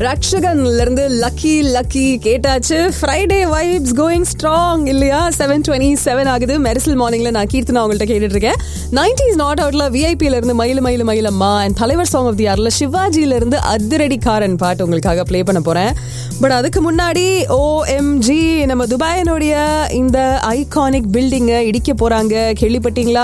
ரக்ஷகன்ல இருந்து lucky lucky கேட்டாச்சு Friday vibes going strong இல்லையா செவன் டுவெண்ட்டி செவன் ஆகுது மெரிசல் மார்னிங்ல நான் கீர்த்தனா உங்கள்கிட்ட கேட்டுட்டு இருக்கேன் நைன்டிஸ் நாட் அவுட்ல விஐபியில இருந்து மயில மயில மயிலம்மா அண்ட் தலைவர் சாங் ஆஃப் தி ஆர்ல சிவாஜில இருந்து அதிரடிக்காரன் பாட்டு உங்களுக்காக ப்ளே பண்ண போறேன் பட் அதுக்கு முன்னாடி ஓஎம்ஜி நம்ம துபாயினுடைய இந்த ஐகானிக் பில்டிங்கை இடிக்க போறாங்க கேள்விப்பட்டீங்களா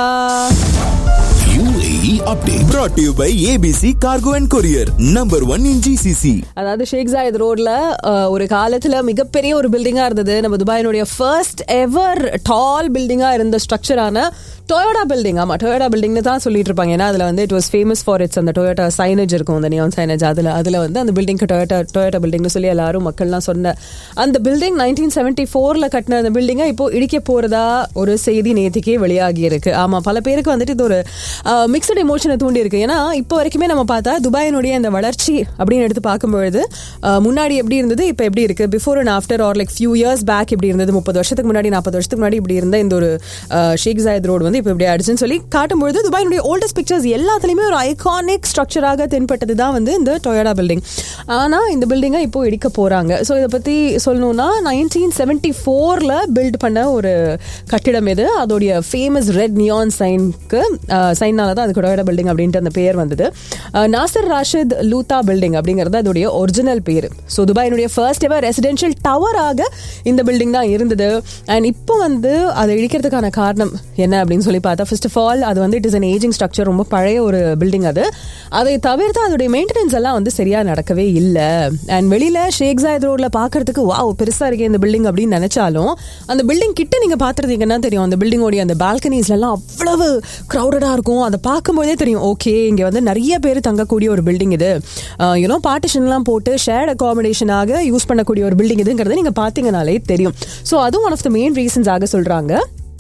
UAE update brought to you by ABC Cargo and Courier, number one in GCC. அதாவது ஷேக் ஜாயத் ரோட்ல அஹ், ஒரு காலத்துல மிகப்பெரிய ஒரு பில்டிங்கா இருந்தது நம்ம துபாயினுடைய ஃபர்ஸ்ட் எவர் டால் பில்டிங்கா இருந்த ஸ்ட்ரக்சரான டொயோட்டா பில்டிங் ஆமா டொயோட்டா பில்டிங்னு தான் சொல்லிட்டு இருப்பாங்க ஏன்னா அதுல வந்து it was famous for its அந்த டொயோட்டா சைனேஜ் இருக்கும் அந்த நியான் சைனேஜ் அதுல அதுல வந்து அந்த பில்டிங்க்கு டொயோட்டா டொயோட்டா பில்டிங்னு சொல்லி எல்லாரும் மக்கள்லாம் சொன்ன அந்த பில்டிங் நைன்டீன் செவன்டி ஃபோர்ல கட்டின அந்த பில்டிங்கை இப்போ இடிக்க போறதா ஒரு செய்தி நேத்திக்கே வெளியாகி இருக்கு ஆமா பல பேருக்கு வந்துட்டு இது ஒரு மிக்சட் எமோஷனை தூண்டி இருக்கு ஏன்னா இப்போ வரைக்குமே நம்ம பார்த்தா துபாயினுடைய இந்த வளர்ச்சி அப்படின்னு எடுத்து பார்க்கும்பொழுது அஹ், முன்னாடி எப்படி இருந்தது இப்போ எப்படி இருக்கு before and after or like few years back இப்படி இருந்தது முப்பது வருஷத்துக்கு முன்னாடி நாற்பது வருஷத்துக்கு முன்னாடி இப்படி இருந்த இந்த ஒரு அஹ், ஷேக் ஜாயத் ரோடு வந்து இப்போ இப்படி ஆயிடுச்சுன்னு சொல்லி காட்டும்பொழுது துபாயினுடைய ஓல்டஸ்ட் பிக்சர்ஸ் எல்லாத்துலயுமே ஒரு ஐகானிக் ஸ்ட்ரக்சராக தென்பட்டது தான் வந்து இந்த டொயோடா பில்டிங் ஆனா இந்த பில்டிங்கை இப்போ இடிக்க போறாங்க ஸோ இதை பத்தி சொல்லணும்னா நைன்டீன் செவன்டி ஃபோர்ல பில்ட் பண்ண ஒரு கட்டிடம் இது அதோடைய ஃபேமஸ் ரெட் நியான் சைனுக்கு சைனால தான் அதுக்கு டொயோடா பில்டிங் அப்படின்ட்டு அந்த பேர் வந்தது அஹ், நாசர் ராஷித் லூத்தா பில்டிங் அப்படிங்கிறது அதோடைய ஒரிஜினல் பேர் ஸோ துபாயினுடைய ஃபர்ஸ்ட் எவர் ரெசிடென்ஷியல் டவராக இந்த பில்டிங் தான் இருந்தது அண்ட் இப்போ வந்து அதை இடிக்கிறதுக்கான காரணம் என்ன அப்படின்னு சொல்லி பார்த்தா ஃபர்ஸ்ட் ஆஃப் ஆல் அது வந்து it is an ageing structure ரொம்ப பழைய ஒரு பில்டிங் அது அதை தவிர்த்து அதோடைய மெயின்டெனன்ஸ் எல்லாம் வந்து சரியா நடக்கவே இல்லை அண்ட் வெளியில ஷேக் ஜாயத் ரோட்ல பாக்குறதுக்கு வாவ் பெருசா இருக்கே இந்த பில்டிங் அப்படின்னு நினைச்சாலும் அந்த பில்டிங் கிட்ட நீங்க பாத்துருந்தீங்கன்னா தெரியும் அந்த பில்டிங்கோடைய அந்த பால்கனிஸ்ல எல்லாம் அவ்வளவு கிரௌடடா இருக்கும் அதை பார்க்கும்போதே தெரியும் ஓகே இங்க வந்து நிறைய பேர் தங்கக்கூடிய ஒரு பில்டிங் இது யூனோ பார்ட்டிஷன்லாம் போட்டு ஷேர்ட் அகாமடேஷனாக யூஸ் பண்ணக்கூடிய ஒரு பில்டிங் இதுங்கிறத நீங்க பாத்தீங்கனாலே தெரியும் ஸோ அதுவும் ஒன் ஆஃப் த மெயின் ரீசன்ஸாக சொல்றாங்க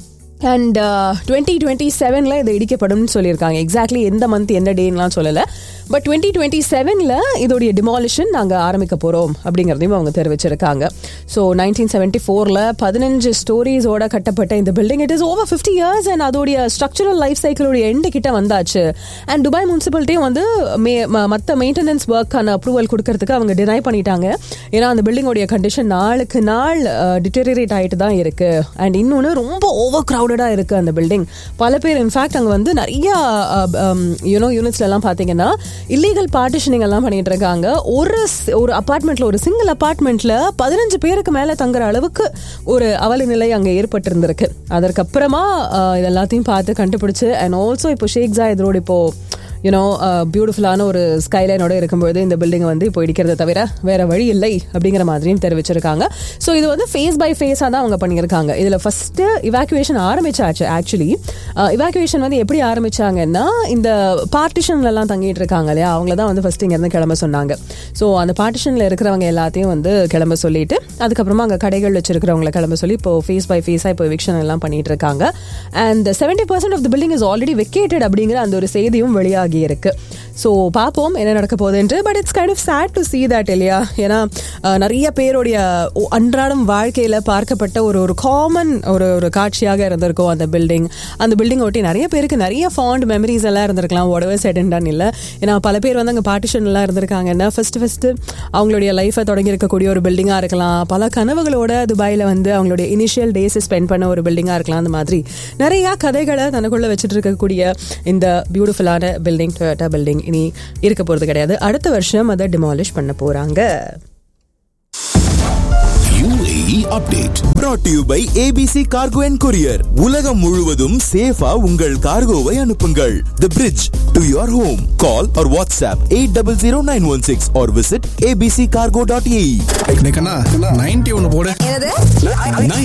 அண்ட் டுவெண்ட்டி டுவெண்ட்டி செவனில் இது இடிக்கப்படும்னு சொல்லியிருக்காங்க எக்ஸாக்ட்லி எந்த மந்த் எந்த டேன்லாம் சொல்லலை பட் டுவெண்ட்டி டுவெண்ட்டி செவனில் இதோடைய டிமாலிஷன் நாங்கள் ஆரம்பிக்க போகிறோம் அப்படிங்கிறதையும் அவங்க தெரிவிச்சிருக்காங்க ஸோ நைன்டீன் செவன்ட்டி ஃபோரில் பதினஞ்சு ஸ்டோரிஸோட கட்டப்பட்ட இந்த building it is over fifty years and அதோடைய ஸ்ட்ரக்சரல் லைஃப் சைக்கிளோடைய எண்டு கிட்ட வந்தாச்சு அண்ட் துபாய் முனிசிபாலிட்டியும் வந்து மே மற்ற மெயின்டெனன்ஸ் ஒர்க்கான அப்ரூவல் கொடுக்கறதுக்கு அவங்க டினை பண்ணிட்டாங்க ஏன்னா அந்த பில்டிங்கோடைய கண்டிஷன் நாளுக்கு நாள் டிட்டரேட் ஆகிட்டு தான் இருக்கு அண்ட் இன்னொன்று ரொம்ப ஓவர் க்ரௌடடாக இருக்கு அந்த பில்டிங் பல பேர் இன்ஃபேக்ட் அங்கே வந்து நிறைய யூனோ யூனிட்ஸ்ல எல்லாம் பார்த்தீங்கன்னா இல்லீகல் பார்ட்டிஷனிங் எல்லாம் பண்ணிட்டு இருக்காங்க ஒரு ஸ்- ஒரு அபார்ட்மெண்ட்ல ஒரு சிங்கிள் அபார்ட்மெண்ட்ல பதினஞ்சு பேருக்கு மேல தங்குற அளவுக்கு ஒரு அவல நிலை அங்க ஏற்பட்டிருந்திருக்கு அதற்கப்புறமா அஹ், இது எல்லாத்தையும் பார்த்து கண்டுபிடிச்சு அண்ட் ஆல்சோ இப்போ ஷேக் ஜாயத் ரோடு இப்போ யூனோ பியூட்டிஃபுல்லான ஒரு ஸ்கைலைனோட இருக்கும்போது இந்த பில்டிங்கை வந்து இப்போ இடிக்கிறத தவிர வேற வழி இல்லை அப்படிங்கிற மாதிரியும் தெரிவிச்சிருக்காங்க ஸோ இது வந்து ஃபேஸ் பை ஃபேஸாக தான் அவங்க பண்ணியிருக்காங்க இதில் ஃபர்ஸ்ட் இவாக்குவேஷன் ஆரம்பிச்சாச்சு ஆக்சுவலி இவாக்குவேஷன் வந்து எப்படி ஆரம்பிச்சாங்கன்னா இந்த பார்ட்டிஷன்லலாம் தங்கிட்டு இருக்காங்க இல்லையா அவங்கள தான் வந்து ஃபர்ஸ்ட் இங்கேருந்து கிளம்ப சொன்னாங்க ஸோ அந்த பார்ட்டிஷனில் இருக்கிறவங்க எல்லாத்தையும் வந்து கிளம்ப சொல்லிட்டு அதுக்கப்புறமா அங்கே கடைகள் வச்சிருக்கிறவங்கள கிளம்ப சொல்லி இப்போ ஃபேஸ் பை ஃபேஸாக இப்போ எவிக்ஷன் எல்லாம் பண்ணிட்டு இருக்காங்க and seventy percent of the building is already vacated அப்படிங்கிற அந்த ஒரு செய்தியும் வெளியாகி இருக்கு ஸோ பார்ப்போம் என்ன நடக்க போகுதுன்ட்டு but it's kind of sad to see that இல்லையா ஏன்னா அஹ், நிறைய பேருடைய ஒ- அன்றாடம் வாழ்க்கையில பார்க்கப்பட்ட ஒரு ஒரு காமன் ஒரு ஒரு காட்சியாக இருந்திருக்கும் அந்த பில்டிங் அந்த பில்டிங் ஒட்டி நிறைய பேருக்கு நிறைய ஃபாண்ட் மெமரிஸ் எல்லாம் இருந்திருக்கலாம் உடவே செடன்டான் இல்லை ஏன்னா பல பேர் வந்து அங்கே பார்ட்டிஷன் எல்லாம் இருந்திருக்காங்கன்னா ஃபர்ஸ்ட் ஃபர்ஸ்ட் அவங்களுடைய லைஃபை தொடங்கி இருக்கக்கூடிய ஒரு பில்டிங்காக இருக்கலாம் பல கனவுகளோட துபாயில் வந்து அவங்களுடைய இனிஷியல் டேஸ் ஸ்பெண்ட் பண்ண ஒரு பில்டிங்காக இருக்கலாம் அந்த மாதிரி நிறைய கதைகளை தனக்குள்ள வச்சுட்டு இருக்கக்கூடிய இந்த பியூட்டிஃபுல்லான பில்டிங் டொயோட்டா பில்டிங் இனி இருக்க போறது கிடையாது அடுத்த வருஷம் அதை டிமாலிஷ் பண்ண போறாங்க UAE update brought to you by ABC Cargo and Courier. உலகம் முழுவதும் சேஃபா உங்கள் கார்கோவை அனுப்புங்கள். The bridge to your home. Call or WhatsApp 800916 or visit abccargo.ae. Ninety ஒன்னு போடு என்னது